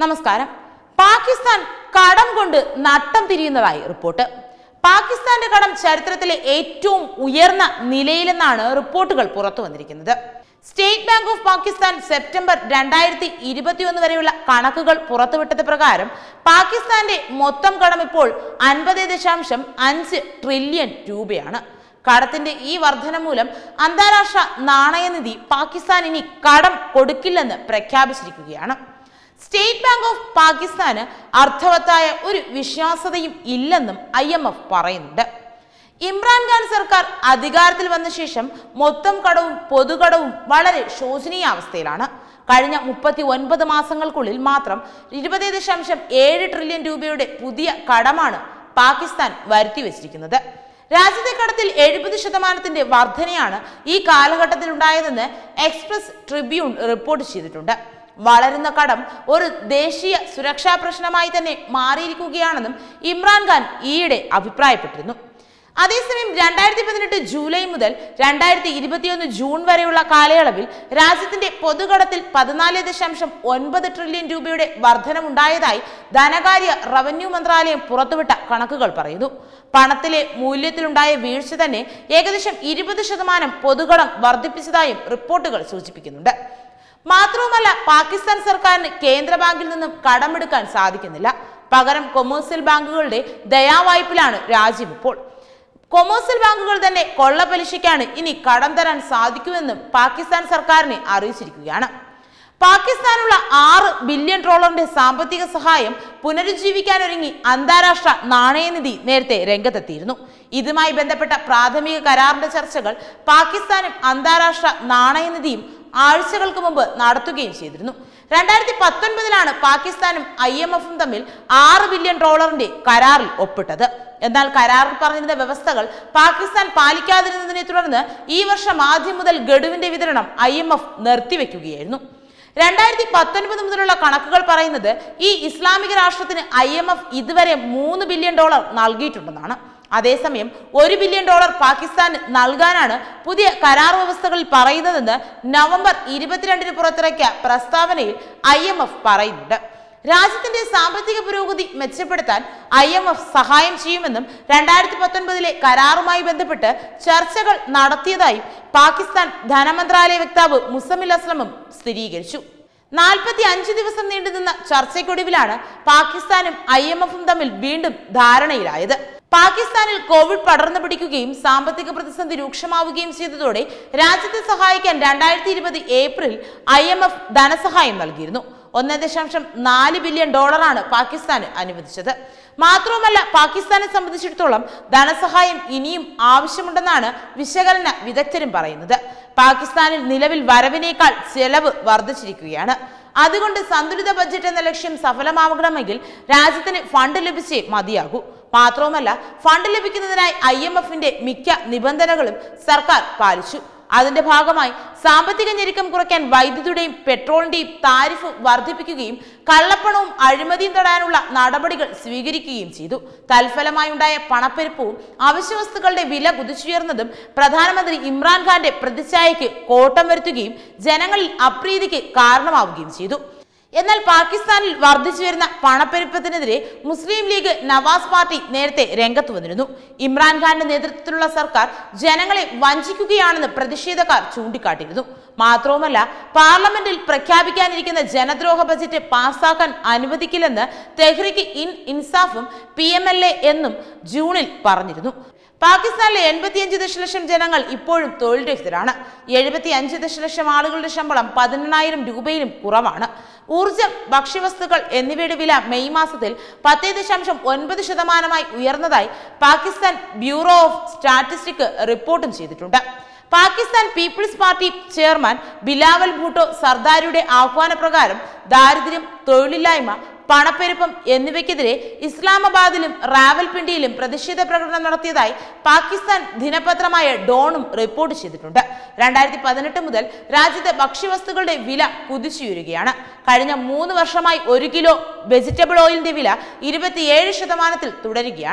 നമസ്കാരം പാകിസ്ഥാൻ കടം കൊണ്ട് നട്ടം തിരിയുന്നതായി റിപ്പോർട്ട് പാകിസ്ഥാന്റെ കടം ചരിത്രത്തിലെ ഏറ്റവും ഉയർന്ന നിലയിലെന്നാണ് റിപ്പോർട്ടുകൾ പുറത്തു വന്നിരിക്കുന്നത് State Bank of Pakistan September രണ്ടായിരത്തി ഇരുപത്തിയൊന്ന് വരെയുള്ള കണക്കുകൾ പുറത്തുവിട്ടത് പ്രകാരം പാകിസ്ഥാന്റെ മൊത്തം കടം ഇപ്പോൾ അൻപത് ദശാംശം അഞ്ച് ട്രില്യൺ രൂപയാണ് കടത്തിന്റെ ഈ വർധന മൂലം അന്താരാഷ്ട്ര നാണയനിധി പാകിസ്ഥാൻ ഇനി കടം കൊടുക്കില്ലെന്ന് പ്രഖ്യാപിച്ചിരിക്കുകയാണ് സ്റ്റേറ്റ് ബാങ്ക് ഓഫ് പാകിസ്ഥാന് അർത്ഥവത്തായ ഒരു വിശ്വാസതയും ഇല്ലെന്നും ഐ എം എഫ് പറയുന്നുണ്ട് ഇമ്രാൻഖാൻ സർക്കാർ അധികാരത്തിൽ വന്ന ശേഷം മൊത്തം കടവും പൊതുകടവും വളരെ ശോചനീയാവസ്ഥയിലാണ് കഴിഞ്ഞ മുപ്പത്തി ഒൻപത് മാസങ്ങൾക്കുള്ളിൽ മാത്രം ഇരുപത് ദശാംശം ഏഴ് ട്രില്യൺ രൂപയുടെ പുതിയ കടമാണ് പാകിസ്ഥാൻ വരുത്തി വച്ചിരിക്കുന്നത് രാജ്യത്തെ കടത്തിൽ എഴുപത് ശതമാനത്തിന്റെ വർധനയാണ് ഈ കാലഘട്ടത്തിൽ ഉണ്ടായതെന്ന് എക്സ്പ്രസ് ട്രിബ്യൂൺ റിപ്പോർട്ട് ചെയ്തിട്ടുണ്ട് വളരുന്ന കടം ഒരു ദേശീയ സുരക്ഷാ പ്രശ്നമായി തന്നെ മാറിയിരിക്കുകയാണെന്നും ഇമ്രാൻഖാൻ ഈയിടെ അഭിപ്രായപ്പെട്ടിരുന്നു അതേസമയം രണ്ടായിരത്തി പതിനെട്ട് ജൂലൈ മുതൽ രണ്ടായിരത്തി ഇരുപത്തിയൊന്ന് ജൂൺ വരെയുള്ള കാലയളവിൽ രാജ്യത്തിന്റെ പൊതുകടത്തിൽ പതിനാല് ദശാംശം ഒൻപത് ട്രില്യൺ രൂപയുടെ വർധനമുണ്ടായതായി ധനകാര്യ റവന്യൂ മന്ത്രാലയം പുറത്തുവിട്ട കണക്കുകൾ പറയുന്നു പണത്തിലെ മൂല്യത്തിലുണ്ടായ വീഴ്ച തന്നെ ഏകദേശം ഇരുപത് ശതമാനം പൊതുകടം വർദ്ധിപ്പിച്ചതായും റിപ്പോർട്ടുകൾ സൂചിപ്പിക്കുന്നുണ്ട് മാത്രവുമല്ല പാകിസ്ഥാൻ സർക്കാരിന് കേന്ദ്ര ബാങ്കിൽ നിന്നും കടമെടുക്കാൻ സാധിക്കുന്നില്ല പകരം കൊമേഴ്സ്യൽ ബാങ്കുകളുടെ ദയാവായ്പിലാണ് രാജ്യം ഇപ്പോൾ കൊമേഴ്സ്യൽ ബാങ്കുകൾ തന്നെ കൊള്ളപ്പലിശയ്ക്കാണ് ഇനി കടം തരാൻ സാധിക്കുമെന്നും പാകിസ്ഥാൻ സർക്കാരിനെ അറിയിച്ചിരിക്കുകയാണ് പാകിസ്ഥാനുള്ള ആറ് ബില്യൺ ഡോളറിന്റെ സാമ്പത്തിക സഹായം പുനരുജ്ജീവിക്കാനൊരുങ്ങി അന്താരാഷ്ട്ര നാണയനിധി നേരത്തെ രംഗത്തെത്തിയിരുന്നു ഇതുമായി ബന്ധപ്പെട്ട പ്രാഥമിക കരാറിന്റെ ചർച്ചകൾ പാകിസ്ഥാനും അന്താരാഷ്ട്ര നാണയനിധിയും ആഴ്ചകൾക്ക് മുമ്പ് നടത്തുകയും ചെയ്തിരുന്നു രണ്ടായിരത്തി പത്തൊൻപതിലാണ് പാകിസ്ഥാനും ഐ എം എഫും തമ്മിൽ ആറ് ബില്യൺ ഡോളറിന്റെ കരാറിൽ ഒപ്പിട്ടത് എന്നാൽ കരാറിൽ പറഞ്ഞിരുന്ന വ്യവസ്ഥകൾ പാകിസ്ഥാൻ പാലിക്കാതിരുന്നതിനെ തുടർന്ന് ഈ വർഷം ആദ്യം മുതൽ ഗഡുവിന്റെ വിതരണം ഐ എം എഫ് നിർത്തിവെക്കുകയായിരുന്നു രണ്ടായിരത്തി പത്തൊൻപത് മുതലുള്ള കണക്കുകൾ പറയുന്നത് ഈ ഇസ്ലാമിക രാഷ്ട്രത്തിന് ഐ എം എഫ് ഇതുവരെ മൂന്ന് ബില്യൺ ഡോളർ നൽകിയിട്ടുണ്ടെന്നാണ് അതേസമയം ഒരു ബില്യൺ ഡോളർ പാകിസ്ഥാന് നൽകാനാണ് പുതിയ കരാർ വ്യവസ്ഥകളിൽ പറയുന്നതെന്ന് നവംബർ ഇരുപത്തിരണ്ടിന് പുറത്തിറക്കിയ പ്രസ്താവനയിൽ ഐ എം എഫ് പറയുന്നുണ്ട് രാജ്യത്തിന്റെ സാമ്പത്തിക പുരോഗതി മെച്ചപ്പെടുത്താൻ ഐ എം എഫ് സഹായം ചെയ്യുമെന്നും രണ്ടായിരത്തി പത്തൊൻപതിലെ കരാറുമായി ബന്ധപ്പെട്ട് ചർച്ചകൾ നടത്തിയതായും പാകിസ്ഥാൻ ധനമന്ത്രാലയ വക്താവ് മുസമിൽ അസ്ലമും സ്ഥിരീകരിച്ചു നാൽപ്പത്തി അഞ്ച് ദിവസം നീണ്ടുനിന്ന ചർച്ചയ്ക്കൊടുവിലാണ് പാകിസ്ഥാനും ഐ എം എഫും തമ്മിൽ വീണ്ടും ധാരണയിലായത് പാകിസ്ഥാനിൽ കോവിഡ് പടർന്നു പിടിക്കുകയും സാമ്പത്തിക പ്രതിസന്ധി രൂക്ഷമാവുകയും ചെയ്തതോടെ രാജ്യത്തെ സഹായിക്കാൻ രണ്ടായിരത്തി ഇരുപത് ഏപ്രിൽ ഐ എം എഫ് ധനസഹായം നൽകിയിരുന്നു ഒന്ന് ദശാംശം നാല് ബില്യൺ ഡോളറാണ് പാകിസ്ഥാന് അനുവദിച്ചത് മാത്രവുമല്ല പാകിസ്ഥാനെ സംബന്ധിച്ചിടത്തോളം ധനസഹായം ഇനിയും ആവശ്യമുണ്ടെന്നാണ് വിശകലന വിദഗ്ധരും പറയുന്നത് പാകിസ്ഥാനിൽ നിലവിൽ വരവിനേക്കാൾ ചെലവ് വർദ്ധിച്ചിരിക്കുകയാണ് അതുകൊണ്ട് സന്തുലിത ബഡ്ജറ്റ് എന്ന ലക്ഷ്യം സഫലമാകണമെങ്കിൽ രാജ്യത്തിന് ഫണ്ട് ലഭിച്ചേ മതിയാകൂ മാത്രവുമല്ല ഫണ്ട് ലഭിക്കുന്നതിനായി ഐ എം എഫിന്റെ മിക്ക നിബന്ധനകളും സർക്കാർ പാലിച്ചു അതിന്റെ ഭാഗമായി സാമ്പത്തിക ഞെരുക്കം കുറയ്ക്കാൻ വൈദ്യുതിയുടെയും പെട്രോളിന്റെയും താരിഫ് വർദ്ധിപ്പിക്കുകയും കള്ളപ്പണവും അഴിമതിയും തടയാനുള്ള നടപടികൾ സ്വീകരിക്കുകയും ചെയ്തു തൽഫലമായി ഉണ്ടായ പണപ്പെരുപ്പവും അവശ്യവസ്തുക്കളുടെ വില കുതിച്ചുയർന്നതും പ്രധാനമന്ത്രി ഇമ്രാൻഖാന്റെ പ്രതിച്ഛായയ്ക്ക് കോട്ടം വരുത്തുകയും ജനങ്ങളിൽ അപ്രീതിക്ക് കാരണമാവുകയും ചെയ്തു എന്നാൽ പാകിസ്ഥാനിൽ വർദ്ധിച്ചു വരുന്ന പണപ്പെരുപ്പത്തിനെതിരെ മുസ്ലിം ലീഗ് നവാസ് പാർട്ടി നേരത്തെ രംഗത്ത് വന്നിരുന്നു ഇമ്രാൻഖാന്റെ നേതൃത്വത്തിലുള്ള സർക്കാർ ജനങ്ങളെ വഞ്ചിക്കുകയാണെന്ന് പ്രതിഷേധക്കാർ ചൂണ്ടിക്കാട്ടിയിരുന്നു മാത്രവുമല്ല പാർലമെന്റിൽ പ്രഖ്യാപിക്കാനിരിക്കുന്ന ജനദ്രോഹ ബജറ്റ് പാസാക്കാൻ അനുവദിക്കില്ലെന്ന് തെഹ്രിക്ക് ഇൻ ഇൻസാഫും പി എം എൽ എ എന്നും ജൂണിൽ പറഞ്ഞിരുന്നു പാകിസ്ഥാനിലെ എൺപത്തിയഞ്ച് ദശലക്ഷം ജനങ്ങൾ ഇപ്പോഴും തൊഴിൽ രഹിതരാണ് എഴുപത്തി അഞ്ച് ദശലക്ഷം ആളുകളുടെ ശമ്പളം പതിനെണ്ണായിരം രൂപയിലും കുറവാണ് ഊർജം ഭക്ഷ്യവസ്തുക്കൾ എന്നിവയുടെ വില മെയ് മാസത്തിൽ പത്ത് ദശാംശം ഒൻപത് ശതമാനമായി ഉയർന്നതായി പാകിസ്ഥാൻ ബ്യൂറോ ഓഫ് സ്റ്റാറ്റിസ്റ്റിക് റിപ്പോർട്ടും ചെയ്തിട്ടുണ്ട് Pakistan People's Party chairman Bilawal Bhutto സർദാരിയുടെ ആഹ്വാനപ്രകാരം ദാരിദ്ര്യം തൊഴിലില്ലായ്മ പണപ്പെരുപ്പം എന്നിവയ്ക്കെതിരെ ഇസ്ലാമാബാദിലും റാവൽപിണ്ടിയിലും പ്രതിഷേധ പ്രകടനം നടത്തിയതായി പാകിസ്ഥാൻ ദിനപത്രമായ ഡോണും റിപ്പോർട്ട് ചെയ്തിട്ടുണ്ട് രണ്ടായിരത്തി പതിനെട്ട് മുതൽ രാജ്യത്തെ ഭക്ഷ്യവസ്തുക്കളുടെ വില കുതിച്ചുയരുകയാണ് കഴിഞ്ഞ മൂന്ന് വർഷമായി ഒരു കിലോ വെജിറ്റബിൾ ഓയിലിന്റെ വില ഇരുപത്തിയേഴ് ശതമാനത്തിൽ തുടരുകയാണ്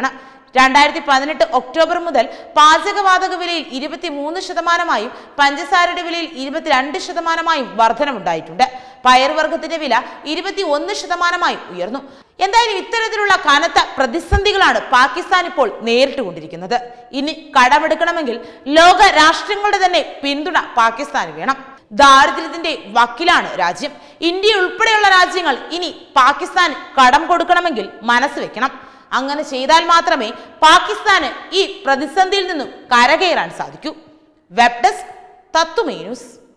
രണ്ടായിരത്തി പതിനെട്ട് ഒക്ടോബർ മുതൽ പാചകവാതക വിലയിൽ ഇരുപത്തിമൂന്ന് ശതമാനമായും പഞ്ചസാരയുടെ വിലയിൽ ഇരുപത്തിരണ്ട് ശതമാനമായും വർധനമുണ്ടായിട്ടുണ്ട് പയർവർഗത്തിന്റെ വില ഇരുപത്തി ഒന്ന് ശതമാനമായും ഉയർന്നു എന്തായാലും ഇത്തരത്തിലുള്ള കനത്ത പ്രതിസന്ധികളാണ് പാകിസ്ഥാൻ ഇപ്പോൾ നേരിട്ടുകൊണ്ടിരിക്കുന്നത് ഇനി കടമെടുക്കണമെങ്കിൽ ലോക രാഷ്ട്രങ്ങളുടെ തന്നെ പിന്തുണ പാകിസ്ഥാന് വേണം ദാരിദ്ര്യത്തിന്റെ വക്കിലാണ് രാജ്യം ഇന്ത്യ ഉൾപ്പെടെയുള്ള രാജ്യങ്ങൾ ഇനി പാകിസ്ഥാൻ കടം കൊടുക്കണമെങ്കിൽ മനസ്സ് വെക്കണം അങ്ങനെ ചെയ്താൽ മാത്രമേ പാകിസ്ഥാന് ഈ പ്രതിസന്ധിയിൽ നിന്നും കരകയറാൻ സാധിക്കൂ വെബ് ഡെസ്ക് തത്തുമേ ന്യൂസ്